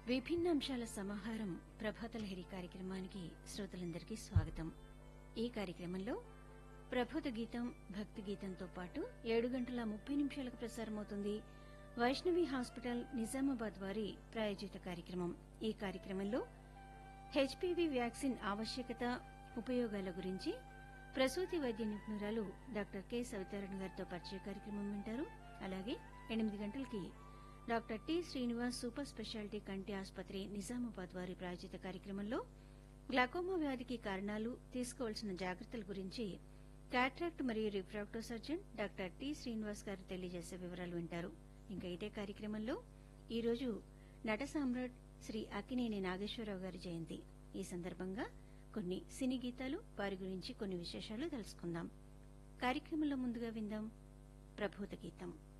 విభిన్న అంశాల సమాహారం ప్రభాతలహరి కార్యక్రమానికి శ్రోతలందరికీ స్వాగతం ఈ కార్యక్రమంలో ప్రభోత గీతం భక్తి గీతంతో పాటు ఏడు గంటల ముప్పై నిమిషాలకు ప్రసారమవుతుంది వైష్ణవి హాస్పిటల్ నిజామాబాద్ వారి ప్రాయోజిత కార్యక్రమం ఈ కార్యక్రమంలో హెచ్పివి వ్యాక్సిన్ ఆవశ్యకత ఉపయోగాల గురించి ప్రసూతి వైద్య నిపుణురాలు డాక్టర్ కె సవితారాయణ గారితో పరిచయ కార్యక్రమం వింటారు అలాగే ఎనిమిది గంటలకి doctor T Srinivas super speciality కంటి ఆసుపత్రి నిజామాబాద్ వారి ప్రాయోజిత కార్యక్రమంలో గ్లాకోమా వ్యాధికి కారణాలు తీసుకోవాల్సిన జాగ్రత్తల గురించి కాట్రాక్ట్ మరియు refractive surgeon doctor T Srinivas garu తెలియజేసే వివరాలు వింటారు ఇంకా ఇదే కార్యక్రమంలో ఈరోజు నట సామ్రాట్ శ్రీ అక్కినేని నాగేశ్వరరావు గారి జయంతి ఈ సందర్భంగా కొన్ని సినీ గీతాలు వారి గురించి కొన్ని విశేషాలు తెలుసుకుందాం కార్యక్రమంలో ముందుగా విందాం ప్రభూత గీతం